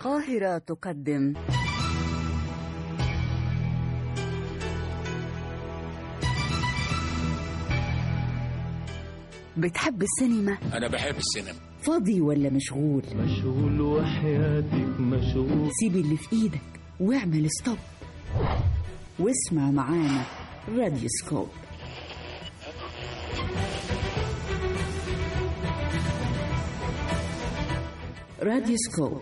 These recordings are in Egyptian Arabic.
القاهرة تقدم بتحب السينما؟ أنا بحب السينما فاضي ولا مشغول؟ مشغول وحياتك مشغول سيب اللي في ايدك واعمل ستوب واسمع معانا راديو سكوب راديو سكوب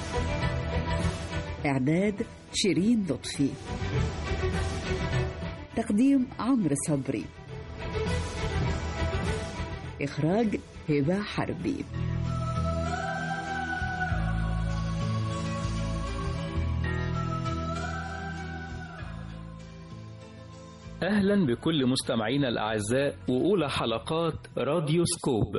إعداد شيرين لطفي تقديم عمرو صبري إخراج هبة حربي أهلا بكل مستمعينا الأعزاء وأولى حلقات راديو سكوب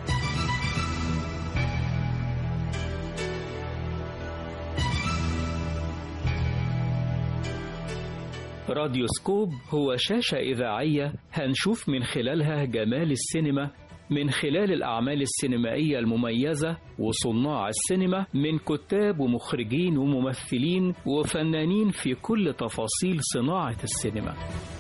راديو سكوب هو شاشة إذاعية هنشوف من خلالها جمال السينما من خلال الأعمال السينمائية المميزة وصناع السينما من كتاب ومخرجين وممثلين وفنانين في كل تفاصيل صناعة السينما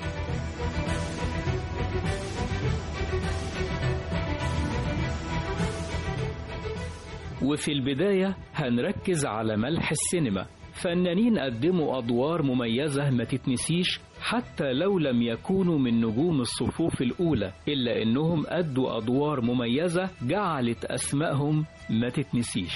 وفي البداية هنركز على ملح السينما فنانين قدموا أدوار مميزة ما تتنسيش حتى لو لم يكونوا من نجوم الصفوف الأولى إلا إنهم أدوا أدوار مميزة جعلت أسمائهم ما تتنسيش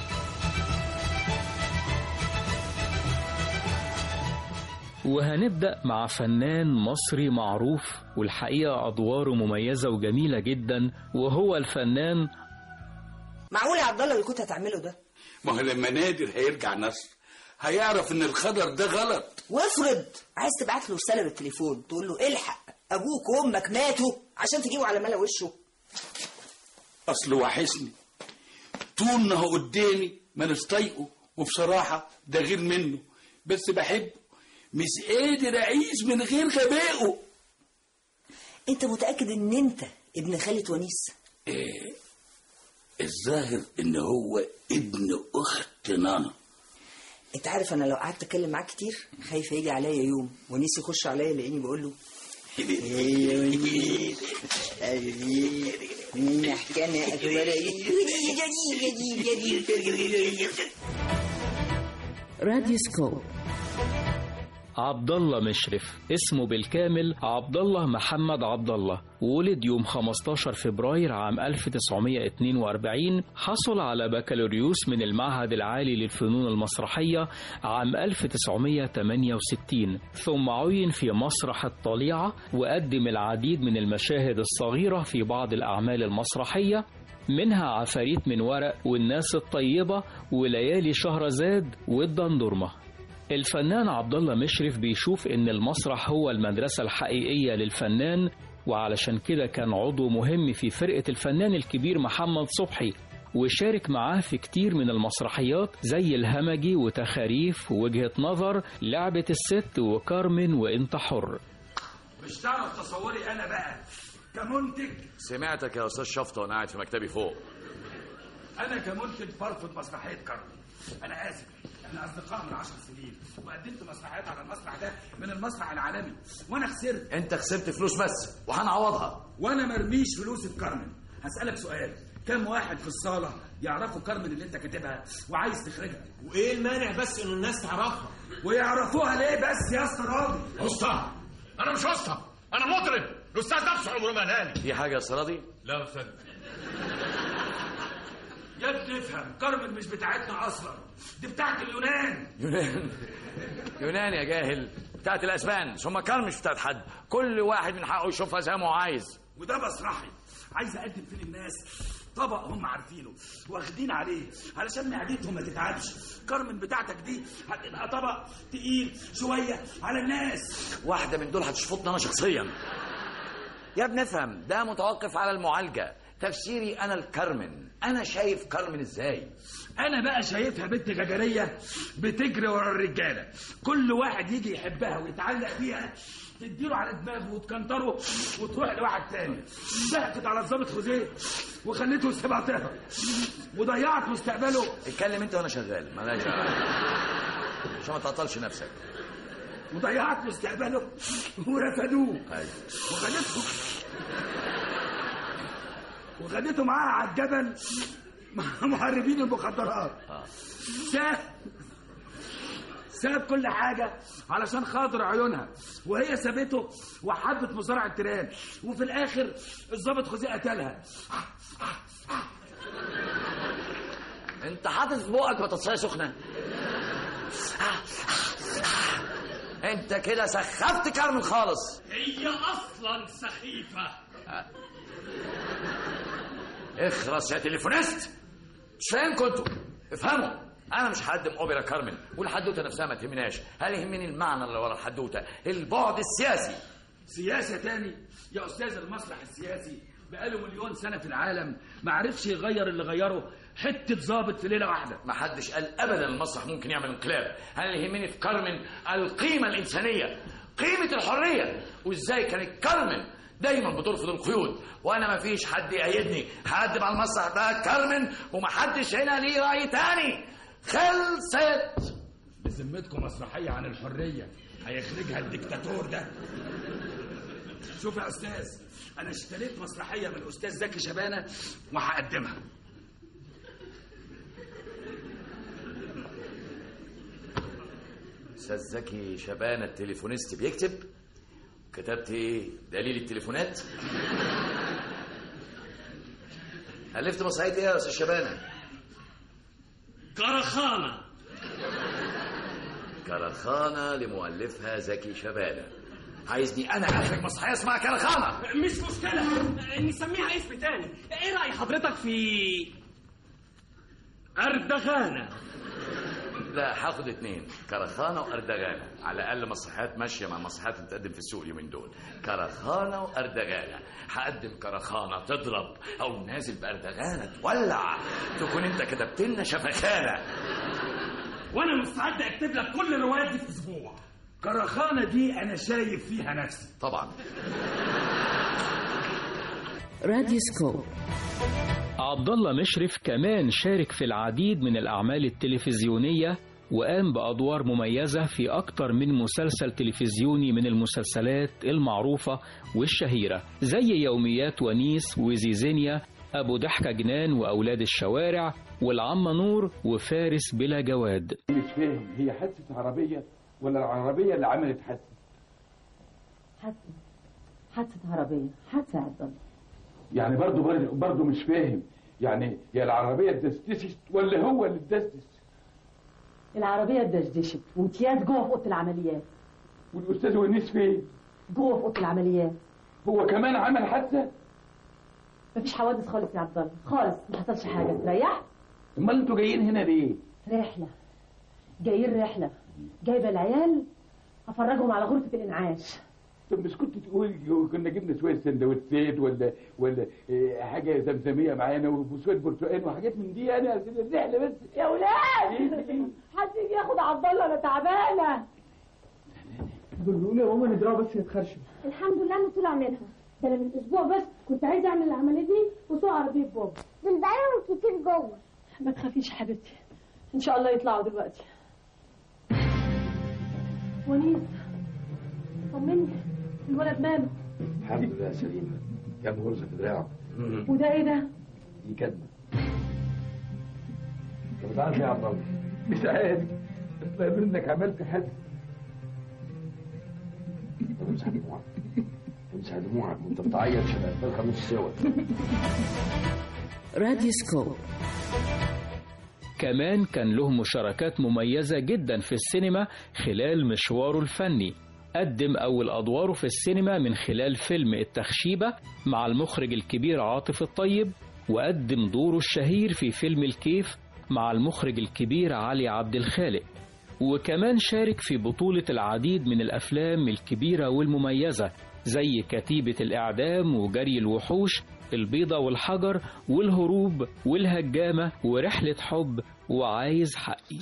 وهنبدأ مع فنان مصري معروف والحقيقة أدواره مميزة وجميلة جدا وهو الفنان معقول يا عبد الله اللي كنت هتعمله ده ما هو لما نادر هيرجع نصر هيعرف ان الخضر ده غلط وافرض عايز تبعت له رساله بالتليفون تقول له الحق ابوك وامك ماتوا عشان تجيبه على ملا وشه اصل وحشني طول ما هو قدامي ما أناش طايقه وبصراحه ده غير منه بس بحبه مش قادر اعيش من غير غبائه انت متاكد ان انت ابن خالة ونيس إيه الظاهر ان هو ابن اخت نانا انت عارف انا لو قعدت اتكلم معاك كتير خايف يجي عليا يوم ونيس يخش عليا يلاقيني بقول له نحكي اخبار راديو سكوب عبد الله مشرف اسمه بالكامل عبد الله محمد عبد الله ولد يوم 15 فبراير عام 1942 حصل على بكالوريوس من المعهد العالي للفنون المسرحية عام 1968 ثم عين في مسرح الطليعة وقدم العديد من المشاهد الصغيرة في بعض الأعمال المسرحية منها عفاريت من ورق والناس الطيبة وليالي شهرزاد والدندورمة الفنان عبد الله مشرف بيشوف ان المسرح هو المدرسة الحقيقية للفنان وعلشان كده كان عضو مهم في فرقة الفنان الكبير محمد صبحي وشارك معاه في كتير من المسرحيات زي الهمجي وتخاريف ووجهة نظر لعبة الست وكارمن وانت حر مش تعرف تصوري انا بقى كمنتج سمعتك يا استاذ شفطه وانا قاعد في مكتبي فوق انا كمنتج برفض مسرحيه كرم انا اسف احنا اصدقاء من عشر سنين وقدمت مسرحيات على المسرح ده من المسرح العالمي وانا خسرت انت خسرت فلوس بس وهنعوضها وانا مرميش فلوسي في كارمن هسالك سؤال كم واحد في الصاله يعرفوا كارمن اللي انت كاتبها وعايز تخرجها وايه المانع بس انه الناس تعرفها ويعرفوها ليه بس يا اسطى راضي اسطى انا مش اسطى انا مطرب الاستاذ نفسه عمره ما قالها لي في حاجه يا استاذ راضي لا يا استاذ يا ابني افهم كارمن مش بتاعتنا اصلا دي بتاعت اليونان يونان يونان يا جاهل بتاعت الاسبان ثم كان مش بتاعت حد كل واحد من حقه يشوفها زي ما هو عايز وده مسرحي عايز اقدم فيه للناس طبق هم عارفينه واخدين عليه علشان معدتهم ما تتعبش كارمن بتاعتك دي هتبقى طبق تقيل شويه على الناس واحده من دول هتشفطني انا شخصيا يا ابني افهم ده متوقف على المعالجه تفسيري انا الكارمن انا شايف كارمن ازاي انا بقى شايفها بنت جداريه بتجري ورا الرجاله كل واحد يجي يحبها ويتعلق بيها تديله على دماغه وتكنتره وتروح لواحد تاني ضحكت على الظابط خوزيه وخليته يسيبها تهرب وضيعت مستقبله اتكلم انت وانا شغال مالهاش دعوة. عشان ما تعطلش نفسك وضيعت مستقبله ورفدوه ايوه وخدته وخدته معاها على الجبل مع مهربين المخدرات ساب ساب كل حاجة علشان خاطر عيونها وهي سابته وحبت مصارع التيران وفي الآخر الضابط خوزيه قتلها انت حاطط في بقك بطاطسايه سخنه انت كده سخفت كارمن خالص هي اصلا سخيفه اخرس يا تليفونيست مش فاهم كنتوا افهموا انا مش هقدم اوبرا كارمن والحدوته نفسها ما تهمناش هل يهمني المعنى اللي ورا الحدوته البعد السياسي سياسة تاني يا أستاذ المسرح السياسي بقاله مليون سنة في العالم ما عرفش يغير اللي غيره حتة ظابط في ليلة واحدة ما حدش قال ابدا المسرح ممكن يعمل انقلاب انا اللي يهمني في كارمن القيمه الانسانيه قيمه الحريه وازاي كانت كارمن دايما بترفض القيود وانا ما فيش حد يأيدني هقدم على المسرح ده كارمن ومحدش هنا ليه راي تاني خلصت بذمتكم مسرحية عن الحرية هيخرجها الدكتاتور ده شوف يا أستاذ أنا اشتريت مسرحية من الأستاذ زكي شبانة وهقدمها استاذ زكي شبانه التليفونيست بيكتب كتبت ايه دليل التليفونات الفت مسرحيه ايه يا استاذ شبانه كرخانه كرخانه لمؤلفها زكي شبانه عايزني انا اخرج مسرحيه اسمها كرخانه مش مشكله نسميها اسم تاني ايه راي حضرتك في اردغانه لا هاخد اتنين كرخانه واردغانه على الاقل مسرحيات ماشيه مع المسرحيات اللي بتقدم في السوق اليومين دول كرخانه واردغانه هقدم كرخانه تضرب او نازل باردغانه تولع تكون انت كتبت لنا شفكانه وانا مستعد اكتب لك كل الروايات دي في اسبوع كرخانة دي أنا شايف فيها نفسي طبعا راديوسكوب عبد الله مشرف كمان شارك في العديد من الأعمال التلفزيونية وقام بأدوار مميزة في أكتر من مسلسل تلفزيوني من المسلسلات المعروفة والشهيرة زي يوميات ونيس وزيزينيا أبو ضحكة جنان وأولاد الشوارع والعمة نور وفارس بلا جواد مش فاهم هي حادثة عربية ولا العربية اللي عملت حادثة حادثة حادثة عربية حادثة يا عبد الله يعني برضه برضه- برضه مش فاهم يعني يا العربية اتدسدست ولا هو اللي اتدسدس العربية اتدشدشت وامتياز جوه في أوضة العمليات والأستاذ ونيس فين؟ جوه في أوضة العمليات هو كمان عمل حادثة؟ مفيش حوادث خالص يا عبد الله خالص ما حصلش حاجة تريح أمال أنتوا جايين هنا ليه؟ رحلة جايين رحلة جايبة العيال أفرجهم على غرفة الإنعاش طب مش كنت تقول كنا جبنا شوية سندوتشات ولا ولا إيه، حاجة زمزمية معانا وشوية برتقال وحاجات من دي يعني عشان الرحلة بس يا ولاد حد يجي ياخد عبد الله أنا تعبانة دول يا ماما نضربه بس يتخرشم الحمد لله انه طلع منها ده انا من اسبوع بس كنت عايزه اعمل العمليه دي وسوق عربيه بابا دول بقالهم كتير جوه ما تخافيش حبيبتي إن شاء الله يطلعوا دلوقتي ونيس طمني الولد ماله الحمد لله سليمة كان غرزة في دراعه وده ايه ده؟ دي كدمة طب تعرف ايه يا عبد الله؟ مش عارف بس قالوا انك عملت حادثة طب امسح دموعك امسح دموعك وانت بتعيط شبه الفرخة نص سوا راديوسكوب كمان كان له مشاركات مميزة جدا في السينما خلال مشواره الفني قدم أول أدواره في السينما من خلال فيلم التخشيبة مع المخرج الكبير عاطف الطيب وقدم دوره الشهير في فيلم الكيف مع المخرج الكبير علي عبد الخالق وكمان شارك في بطولة العديد من الأفلام الكبيرة والمميزة زي كتيبة الإعدام وجري الوحوش البيضة والحجر والهروب والهجامة ورحلة حب وعايز حقي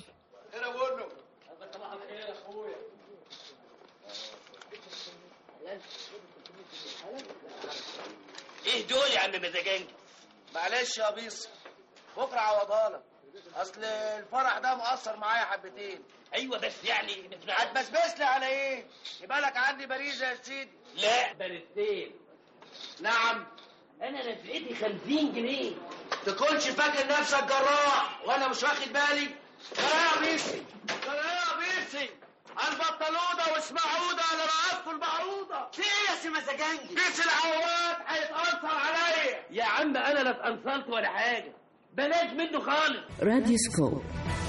ايه دول يا عم مزاجنجي معلش يا بيص بكره عوضها لك اصل الفرح ده مقصر معايا حبتين ايوه بس يعني هتبسبس لي على ايه يبقى لك عندي باريزه يا سيدي لا بارتين نعم انا نفقتي 50 جنيه تكونش فاكر نفسك جراح وانا مش واخد بالي لا يا بيسي لا يا بيسي البطلوده واسمعوده انا رقبته البعوضه في ايه يا سي مزاجنجي بيس العواد هيتأثر عليا يا عم انا لا اتأنصلت ولا حاجه بلاش منه خالص راديوسكوب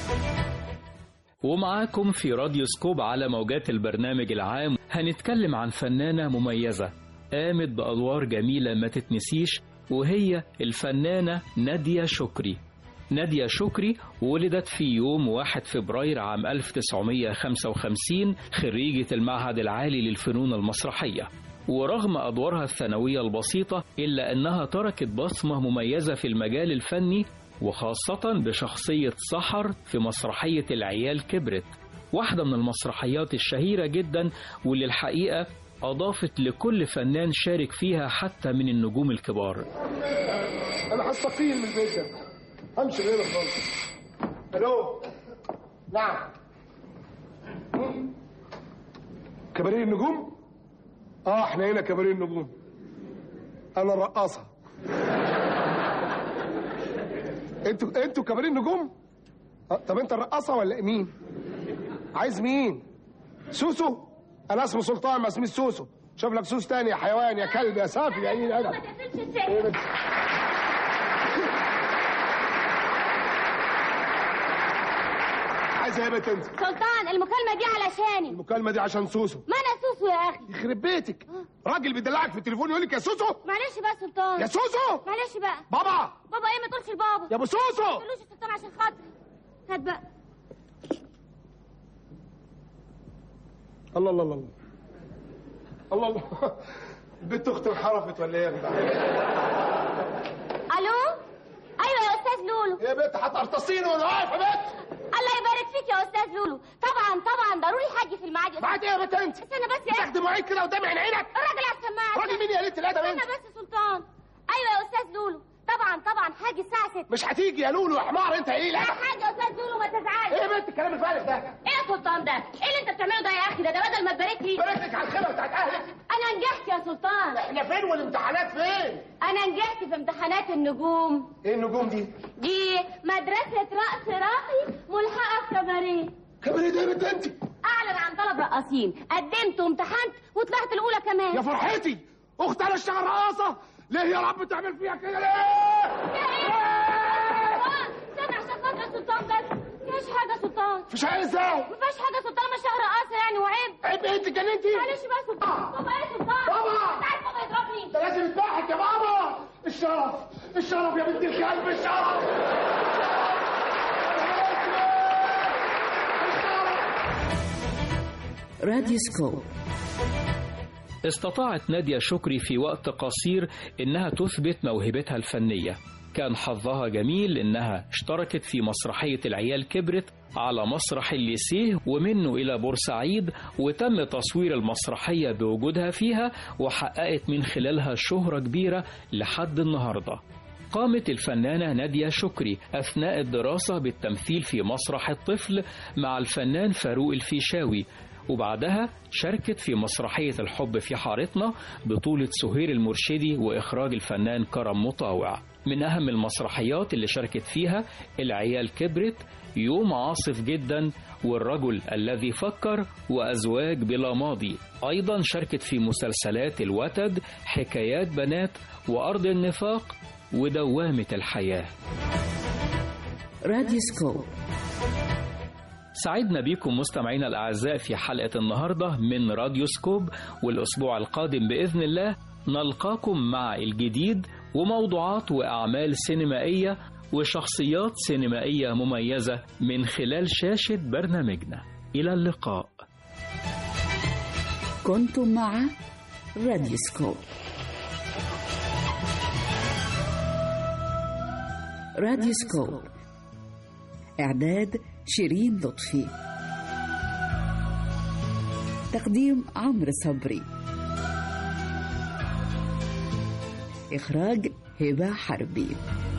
ومعاكم في راديو سكوب على موجات البرنامج العام هنتكلم عن فنانة مميزة قامت بأدوار جميلة ما تتنسيش وهي الفنانة نادية شكري نادية شكري ولدت في يوم 1 فبراير عام 1955 خريجة المعهد العالي للفنون المسرحية ورغم أدوارها الثانوية البسيطة إلا أنها تركت بصمة مميزة في المجال الفني وخاصة بشخصية سحر في مسرحية العيال كبرت واحدة من المسرحيات الشهيرة جدا واللي الحقيقة أضافت لكل فنان شارك فيها حتى من النجوم الكبار انا هستقيل من البيت ده همشي غير خالص الو نعم مم؟ كباريه النجوم اه احنا هنا كباريه النجوم انا الرقاصه انتوا انتوا كباريه النجوم آه طب انت الرقاصه ولا مين عايز مين سوسو انا اسمي سلطان ما اسمي سوسو شوف لك سوس تاني يا حيوان يا كلب يا سافي يا ايه انا إيه بس؟ عايزه ايه يا بنت انت سلطان المكالمة دي علشاني المكالمه دي عشان سوسو ما انا سوسو يا اخي يخرب بيتك راجل بيدلعك في التليفون يقول لك يا سوسو معلش بقى يا سلطان يا سوسو معلش بقى بابا بابا ايه ما تقولش لبابا يا ابو سوسو ما تقولوش يا سلطان عشان خاطري هات بقى الله الله الله الله الله البنت اختي انحرفت ولا ايه يا جدعان الو ايوه يا استاذ لولو يا بنت هتقرطصيني وانا واقف يا بنت الله يبارك فيك يا استاذ لولو طبعا طبعا ضروري حاجي في الميعاد يا بعد ايه يا بنت انت استنى بس يا تاخدي مواعيد كده قدامي عين عينك الراجل على السماعه راجل مين يا ليله الادب استنى انت بس يا سلطان ايوه يا استاذ لولو طبعا طبعا هاجي الساعه 6 مش هتيجي يا لولو يا حمار انت ايه لا لا حاجه يا استاذ لولو ما تزعلش ايه يا بنت الكلام الفارغ ده ايه يا سلطان ده ايه اللي انت بتعمله ده يا اخي ده ده بدل ما تبارك لي بارك لك على الخيبه بتاعت اهلك انا نجحت يا سلطان احنا فين والامتحانات فين انا نجحت في امتحانات النجوم ايه النجوم دي دي مدرسه رقص راقي ملحقه في كباريه كباريه ده يا بنت انت اعلن عن طلب رقاصين قدمت وامتحنت وطلعت الاولى كمان يا فرحتي اختي انا اشتغل رقاصه ليه يا رب تعمل فيها كده ليه استنى عشان خاطر يا سلطان بس مفيش حاجه يا سلطان مفيش حاجه ازاي مفيش حاجه يا سلطان مش شهر رقاصه يعني وعيب عيب ايه انت اتجننتي معلش بقى يا سلطان بابا ايه يا سلطان بابا! انت عارف بابا يضربني ده لازم يذبحك يا بابا الشرف الشرف يا بنت الكلب الشرف راديوسكوب استطاعت نادية شكري في وقت قصير إنها تثبت موهبتها الفنية كان حظها جميل إنها اشتركت في مسرحية العيال كبرت على مسرح الليسيه ومنه إلى بورسعيد وتم تصوير المسرحية بوجودها فيها وحققت من خلالها شهرة كبيرة لحد النهارده قامت الفنانة نادية شكري أثناء الدراسة بالتمثيل في مسرح الطفل مع الفنان فاروق الفيشاوي وبعدها شاركت في مسرحية الحب في حارتنا بطولة سهير المرشدي وإخراج الفنان كرم مطاوع من أهم المسرحيات اللي شاركت فيها العيال كبرت يوم عاصف جدا والرجل الذي فكر وأزواج بلا ماضي أيضا شاركت في مسلسلات الوتد حكايات بنات وأرض النفاق ودوامة الحياة راديوسكوب سعدنا بكم مستمعينا الأعزاء في حلقة النهاردة من راديو سكوب والأسبوع القادم بإذن الله نلقاكم مع الجديد وموضوعات وأعمال سينمائية وشخصيات سينمائية مميزة من خلال شاشة برنامجنا إلى اللقاء كنتم مع راديوسكوب راديوسكوب إعداد شيرين لطفي تقديم عمرو صبري إخراج هبة حربي